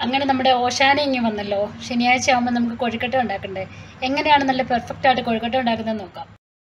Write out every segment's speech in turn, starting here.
അങ്ങനെ നമ്മുടെ ഓശാന ഇങ്ങനെ വന്നല്ലോ ശനിയാഴ്ച ആകുമ്പോൾ നമുക്ക് കൊഴുക്കട്ട ഉണ്ടാക്കണ്ടേ എങ്ങനെയാണ് നല്ല പെർഫെക്റ്റ് ആയിട്ട് കൊഴുക്കട്ട ഉണ്ടാക്കുന്നത് നോക്കാം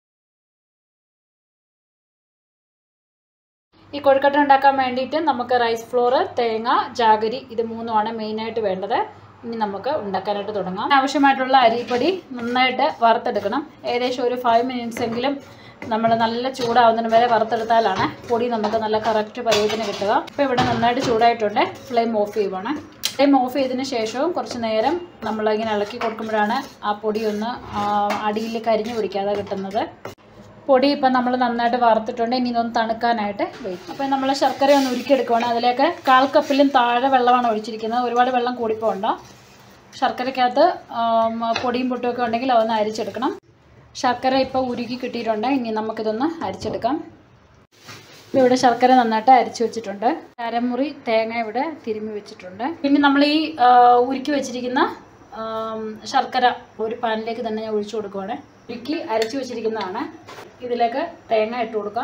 ഈ കൊഴുക്കട്ട ഉണ്ടാക്കാൻ വേണ്ടിയിട്ട് നമുക്ക് റൈസ് ഫ്ലോർ തേങ്ങ ജാഗരി ഇത് മൂന്നുമാണ് മെയിനായിട്ട് വേണ്ടത് ഇനി നമുക്ക് ഉണ്ടാക്കാനായിട്ട് തുടങ്ങാം ആവശ്യമായിട്ടുള്ള അരിപ്പൊടി നന്നായിട്ട് വറുത്തെടുക്കണം ഏകദേശം ഒരു ഫൈവ് മിനിറ്റ്സ് എങ്കിലും നമ്മൾ നല്ല ചൂടാവുന്നതിന് വരെ വറുത്തെടുത്താലാണ് പൊടി നമുക്ക് നല്ല കറക്റ്റ് പരുവത്തിന് കിട്ടുക ഇപ്പോൾ ഇവിടെ നന്നായിട്ട് ചൂടായിട്ടുണ്ട് ഫ്ലെയിം ഓഫ് ചെയ്യുവാണ് ഫ്ലെയിം ഓഫ് ചെയ്തതിന് ശേഷവും കുറച്ച് നേരം നമ്മളിങ്ങനെ ഇളക്കി കൊടുക്കുമ്പോഴാണ് ആ പൊടി ഒന്ന് അടിയിൽ കരിഞ്ഞു പിടിക്കാതെ കിട്ടുന്നത് പൊടി ഇപ്പം നമ്മൾ നന്നായിട്ട് വറുത്തിട്ടുണ്ട് ഇനി ഇതൊന്ന് തണുക്കാനായിട്ട് വെയിറ്റ് അപ്പോൾ നമ്മൾ ശർക്കര ഒന്ന് ഉരുക്കിയെടുക്കുവാണ് അതിലേക്ക് കാൽ കപ്പിലും താഴെ വെള്ളമാണ് ഒഴിച്ചിരിക്കുന്നത് ഒരുപാട് വെള്ളം കൂടിപ്പോണ്ട ശർക്കരക്കകത്ത് ആം, പൊടിയും പൊട്ടുമൊക്കെ ഉണ്ടെങ്കിൽ അതൊന്ന് അരിച്ചെടുക്കണം ശർക്കര ഇപ്പോൾ ഉരുക്കി കിട്ടിയിട്ടുണ്ട് ഇനി നമുക്കിതൊന്ന് അരിച്ചെടുക്കാം ഇപ്പോൾ ഇവിടെ ശർക്കര നന്നായിട്ട് അരിച്ചു വെച്ചിട്ടുണ്ട് അരമുറി തേങ്ങ ഇവിടെ തിരുമ്മി വെച്ചിട്ടുണ്ട് പിന്നെ നമ്മൾ ഈ ആ, ഉരുക്കി വെച്ചിരിക്കുന്ന ആം, ശർക്കര ഒരു പാനിലേക്ക് തന്നെ ഞാൻ ഒഴിച്ചു കൊടുക്കുവാണ് ഉരുക്കി അരച്ചു വെച്ചിരിക്കുന്നതാണ് ഇതിലേക്ക് തേങ്ങ ഇട്ട് കൊടുക്കാം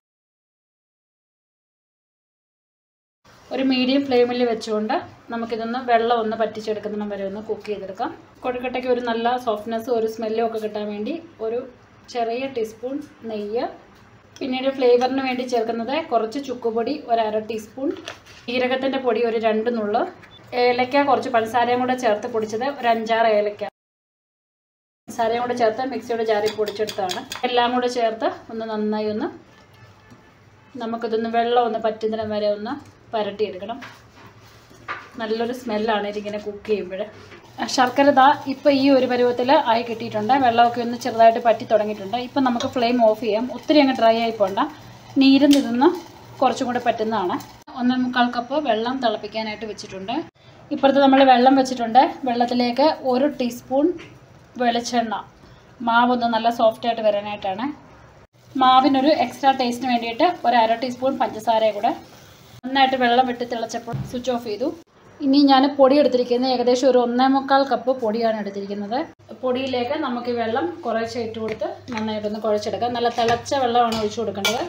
ഒരു മീഡിയം ഫ്ലെയിമിൽ വെച്ചുകൊണ്ട് നമുക്കിതൊന്ന് വെള്ളം ഒന്ന് പറ്റിച്ചെടുക്കുന്ന വരെ ഒന്ന് കുക്ക് ചെയ്തെടുക്കാം കൊഴുക്കട്ടയ്ക്ക് ഒരു നല്ല സോഫ്റ്റ്നെസ്സും ഒരു സ്മെല്ലും ഒക്കെ കിട്ടാൻ വേണ്ടി ഒരു ചെറിയ ടീസ്പൂൺ നെയ്യ് പിന്നീട് ഫ്ലേവറിന് വേണ്ടി ചേർക്കുന്നത് കുറച്ച് ചുക്കുപൊടി ഒരു അര ടീസ്പൂൺ ജീരകത്തിൻ്റെ പൊടി ഒരു രണ്ട് നുള്ള് ഏലക്ക കുറച്ച് പഞ്ചസാരയും കൂടെ ചേർത്ത് പൊടിച്ചത് ഒരു അഞ്ചാറ് ഏലക്ക പഞ്ചസാരയും കൂടെ ചേർത്ത് മിക്സിയുടെ ജാറിൽ പൊടിച്ചെടുത്താണ് എല്ലാം കൂടെ ചേർത്ത് ഒന്ന് നന്നായി ഒന്ന് നമുക്കിതൊന്ന് വെള്ളം ഒന്ന് പറ്റുന്നതിന് വരെ ഒന്ന് പരട്ടിയെടുക്കണം നല്ലൊരു സ്മെല്ലാണ് ഇതിങ്ങനെ കുക്ക് ചെയ്യുമ്പോൾ ശർക്കര ദാ ഇപ്പോൾ ഈ ഒരു പരുവത്തിൽ ആയി കിട്ടിയിട്ടുണ്ട് വെള്ളമൊക്കെ ഒന്ന് ചെറുതായിട്ട് പറ്റി തുടങ്ങിയിട്ടുണ്ട് ഇപ്പം നമുക്ക് ഫ്ലെയിം ഓഫ് ചെയ്യാം ഒത്തിരി അങ്ങ് ഡ്രൈ ആയി പോകണ്ട നീരും ഇതൊന്ന് കുറച്ചും കൂടെ പറ്റുന്നതാണ് ഒന്നേ മുക്കാൽ കപ്പ് വെള്ളം തിളപ്പിക്കാനായിട്ട് വെച്ചിട്ടുണ്ട് ഇപ്പുറത്ത് നമ്മൾ വെള്ളം വെച്ചിട്ടുണ്ട് വെള്ളത്തിലേക്ക് ഒരു ടീസ്പൂൺ വെളിച്ചെണ്ണ മാവൊന്ന് നല്ല സോഫ്റ്റായിട്ട് വരാനായിട്ടാണ് മാവിനൊരു എക്സ്ട്രാ ടേസ്റ്റിന് വേണ്ടിയിട്ട് ഒരു അര ടീസ്പൂൺ പഞ്ചസാര കൂടെ നന്നായിട്ട് വെള്ളം വിട്ട് തിളച്ചപ്പോൾ സ്വിച്ച് ഓഫ് ചെയ്തു ഇനി ഞാൻ പൊടി എടുത്തിരിക്കുന്നത് ഏകദേശം ഒരു ഒന്നേ മുക്കാൽ കപ്പ് പൊടിയാണ് എടുത്തിരിക്കുന്നത് പൊടിയിലേക്ക് നമുക്ക് ഈ വെള്ളം കുറേശ്ശെ ഇട്ട് കൊടുത്ത് നന്നായിട്ടൊന്ന് കുഴച്ചെടുക്കാം നല്ല തിളച്ച വെള്ളമാണ് ഒഴിച്ചു കൊടുക്കേണ്ടത്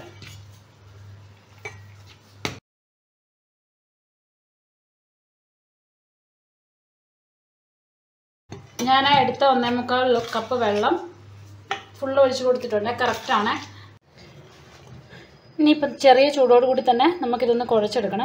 ഞാൻ എടുത്ത ഒന്നേ മുക്കാൽ കപ്പ് വെള്ളം ഫുള്ള് ഒഴിച്ച് കൊടുത്തിട്ടുണ്ട് കറക്റ്റാണ് ഇനിയിപ്പം ചെറിയ ചൂടോട് കൂടി തന്നെ നമുക്കിതൊന്ന് കുഴച്ചെടുക്കണം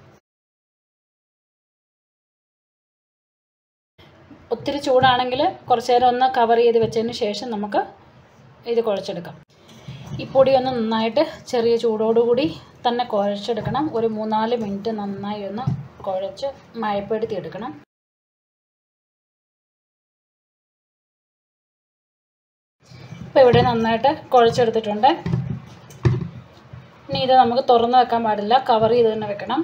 ഒത്തിരി ചൂടാണെങ്കിൽ കുറച്ച് നേരം ഒന്ന് കവർ ചെയ്ത് വെച്ചതിന് ശേഷം നമുക്ക് ഇത് കുഴച്ചെടുക്കാം ഈ പൊടി ഒന്ന് നന്നായിട്ട് ചെറിയ ചൂടോടുകൂടി തന്നെ കുഴച്ചെടുക്കണം ഒരു മൂന്നാല് മിനിറ്റ് നന്നായി ഒന്ന് കുഴച്ച് മയപ്പെടുത്തി എടുക്കണം ഇപ്പോൾ ഇവിടെ നന്നായിട്ട് കുഴച്ചെടുത്തിട്ടുണ്ട് ഇനി ഇത് നമുക്ക് തുറന്ന് വെക്കാൻ പാടില്ല കവർ ചെയ്ത് തന്നെ വെക്കണം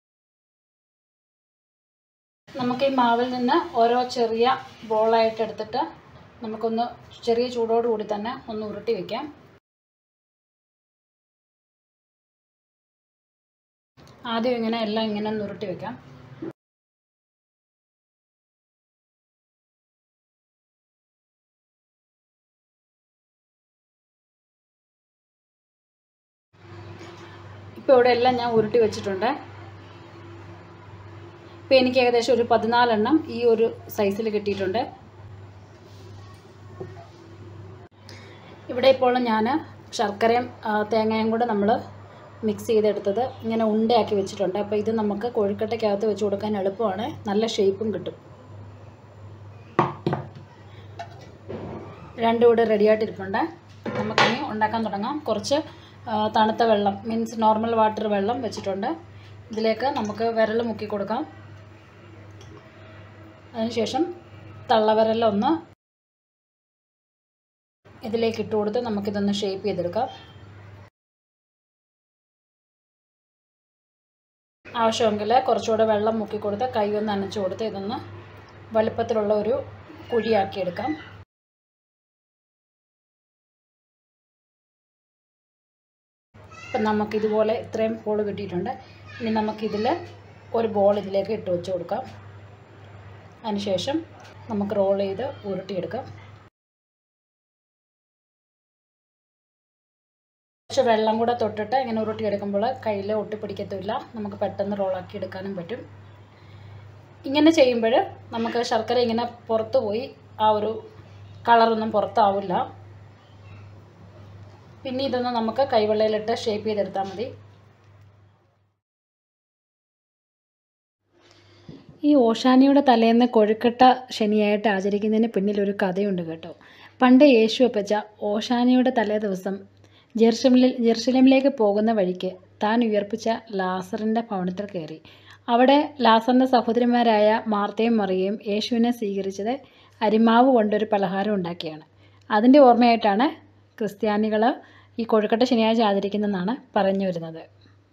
നമുക്ക് ഈ മാവിൽ നിന്ന് ഓരോ ചെറിയ ബോളായിട്ട് എടുത്തിട്ട് നമുക്കൊന്ന് ചെറിയ ചൂടോട് കൂടി തന്നെ ഒന്ന് ഉരുട്ടി വെക്കാം ആദ്യം ഇങ്ങനെ എല്ലാം ഇങ്ങനെ ഒന്ന് ഉരുട്ടി വെക്കാം ഇപ്പോൾ ഇവിടെ എല്ലാം ഞാൻ ഉരുട്ടി വെച്ചിട്ടുണ്ട് ഇപ്പോൾ എനിക്ക് ഏകദേശം ഒരു പതിനാലെണ്ണം ഈ ഒരു സൈസിൽ കിട്ടിയിട്ടുണ്ട് ഇവിടെ ഇപ്പോൾ ഞാൻ ശർക്കരയും ആ, തേങ്ങയും കൂടെ നമ്മൾ മിക്സ് ചെയ്തെടുത്തത് ഇങ്ങനെ ഉണ്ടയാക്കി വെച്ചിട്ടുണ്ട് അപ്പോൾ ഇത് നമുക്ക് കോഴിക്കട്ടയ്ക്കകത്ത് വെച്ച് കൊടുക്കാൻ എളുപ്പമാണ് നല്ല ഷേപ്പും കിട്ടും രണ്ടും ഇവിടെ റെഡി ആയിട്ടിരിപ്പുണ്ട് നമുക്കിനി ഉണ്ടാക്കാൻ തുടങ്ങാം കുറച്ച് ആ, തണുത്ത വെള്ളം മീൻസ് നോർമൽ വാട്ടർ വെള്ളം വെച്ചിട്ടുണ്ട് ഇതിലേക്ക് നമുക്ക് വിരൽ മുക്കി കൊടുക്കാം അതിനുശേഷം തള്ളവിരലൊന്ന് ഇതിലേക്ക് ഇട്ട് കൊടുത്ത് നമുക്കിതൊന്ന് ഷേപ്പ് ചെയ്തെടുക്കാം ആവശ്യമെങ്കിൽ കുറച്ചുകൂടെ വെള്ളം മുക്കി കൊടുത്ത് കൈ ഒന്ന് നനച്ച് കൊടുത്ത് ഇതൊന്ന് വലുപ്പത്തിലുള്ള ഒരു കുഴിയാക്കി എടുക്കാം ഇപ്പം നമുക്കിതുപോലെ ഇത്രയും ബോൾ കിട്ടിയിട്ടുണ്ട് ഇനി നമുക്കിതിൽ ഒരു ബോൾ ഇതിലേക്ക് ഇട്ട് വെച്ച് കൊടുക്കാം അതിനുശേഷം നമുക്ക് റോൾ ചെയ്ത് ഉരുട്ടിയെടുക്കാം കുറച്ച് വെള്ളം കൂടെ തൊട്ടിട്ട് ഇങ്ങനെ ഉരുട്ടിയെടുക്കുമ്പോൾ കയ്യിൽ ഒട്ടിപ്പിടിക്കത്തില്ല നമുക്ക് പെട്ടെന്ന് റോളാക്കി എടുക്കാനും പറ്റും ഇങ്ങനെ ചെയ്യുമ്പോൾ നമുക്ക് ശർക്കര ഇങ്ങനെ പുറത്ത് പോയി ആ ഒരു കളറൊന്നും പുറത്താവില്ല പിന്നെ ഇതൊന്ന് നമുക്ക് കൈവെള്ളയിലിട്ട് ഷേപ്പ് ചെയ്തെടുത്താൽ മതി ഈ ഓഷാനിയുടെ തലേന്ന് കൊഴുക്കട്ട ശനിയായിട്ട് ആചരിക്കുന്നതിന് പിന്നിൽ ഒരു കഥയുണ്ട് കേട്ടോ പണ്ട് യേശു അപ്പച്ച ഓഷാനിയുടെ തലേ ദിവസം ജെറുസലേമിൽ ജെറുസലേമിലേക്ക് പോകുന്ന വഴിക്ക് താൻ ഉയർപ്പിച്ച ലാസറിൻ്റെ ഭവനത്തിൽ കയറി അവിടെ ലാസറിൻ്റെ സഹോദരിമാരായ മാർത്തയും മറിയയും യേശുവിനെ സ്വീകരിച്ചത് അരിമാവ് കൊണ്ടൊരു പലഹാരം ഉണ്ടാക്കിയാണ് അതിൻ്റെ ഓർമ്മയായിട്ടാണ് ക്രിസ്ത്യാനികൾ ഈ കൊഴുക്കട്ട ശനിയാഴ്ച ആചരിക്കുന്നതെന്നാണ് പറഞ്ഞു വരുന്നത്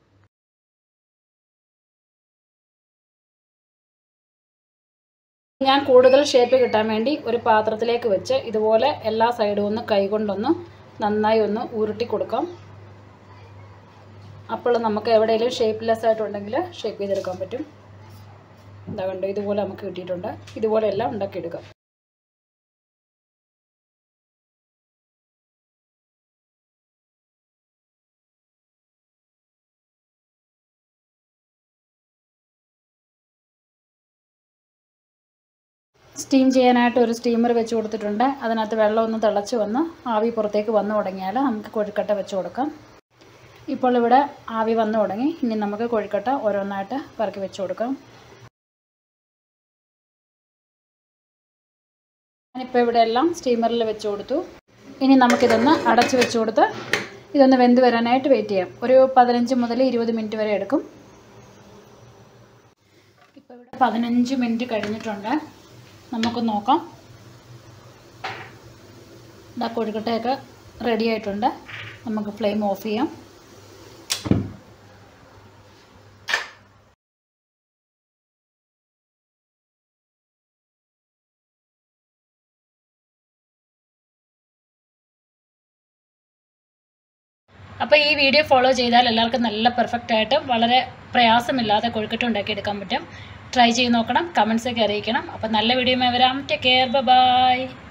ഞാൻ കൂടുതൽ ഷേപ്പ് കിട്ടാൻ വേണ്ടി ഒരു പാത്രത്തിലേക്ക് വെച്ച് ഇതുപോലെ എല്ലാ സൈഡും ഒന്ന് കൈകൊണ്ടൊന്ന് നന്നായി ഒന്ന് ഉരുട്ടി കൊടുക്കാം അപ്പോൾ നമുക്ക് എവിടെയെങ്കിലും ഷേപ്പ്ലെസ് ആയിട്ടുണ്ടെങ്കിൽ ഷേപ്പ് ചെയ്തെടുക്കാൻ പറ്റും എന്താ കണ്ടോ ഇതുപോലെ നമുക്ക് കിട്ടിയിട്ടുണ്ട് ഇതുപോലെ എല്ലാം ഉണ്ടാക്കിയെടുക്കാം സ്റ്റീം ചെയ്യാനായിട്ട് ഒരു സ്റ്റീമർ വെച്ച് കൊടുത്തിട്ടുണ്ട് അതിനകത്ത് വെള്ളം ഒന്ന് തിളച്ച് വന്ന് ആവി പുറത്തേക്ക് വന്നു തുടങ്ങിയാൽ നമുക്ക് കൊഴുക്കട്ട വെച്ച് കൊടുക്കാം ഇപ്പോൾ ഇവിടെ ആവി വന്നു തുടങ്ങി ഇനി നമുക്ക് കൊഴുക്കട്ട ഓരോന്നായിട്ട് പറക്കി വെച്ച് കൊടുക്കാം ഞാനിപ്പോൾ ഇവിടെ എല്ലാം സ്റ്റീമറിൽ വെച്ച് കൊടുത്തു ഇനി നമുക്കിതൊന്ന് അടച്ച് വെച്ച് കൊടുത്ത് ഇതൊന്ന് വെന്ത് വരാനായിട്ട് വെയിറ്റ് ചെയ്യാം ഒരു പതിനഞ്ച് മുതൽ ഇരുപത് മിനിറ്റ് വരെ എടുക്കും ഇപ്പോൾ ഇവിടെ പതിനഞ്ച് മിനിറ്റ് കഴിഞ്ഞിട്ടുണ്ട് നമുക്ക് നോക്കാം ഇതാ കൊഴുക്കട്ടയൊക്കെ റെഡി ആയിട്ടുണ്ട് നമുക്ക് ഫ്ലെയിം ഓഫ് ചെയ്യാം അപ്പോൾ ഈ വീഡിയോ ഫോളോ ചെയ്താൽ എല്ലാവർക്കും നല്ല പെർഫെക്റ്റ് ആയിട്ട് വളരെ പ്രയാസമില്ലാതെ കൊഴുക്കട്ട ഉണ്ടാക്കിയെടുക്കാൻ പറ്റും ട്രൈ ചെയ്ത് നോക്കണം കമൻസൊക്കെ അറിയിക്കണം അപ്പോൾ നല്ല വീഡിയോ വരാം ടേക്ക് കെയർ ബൈ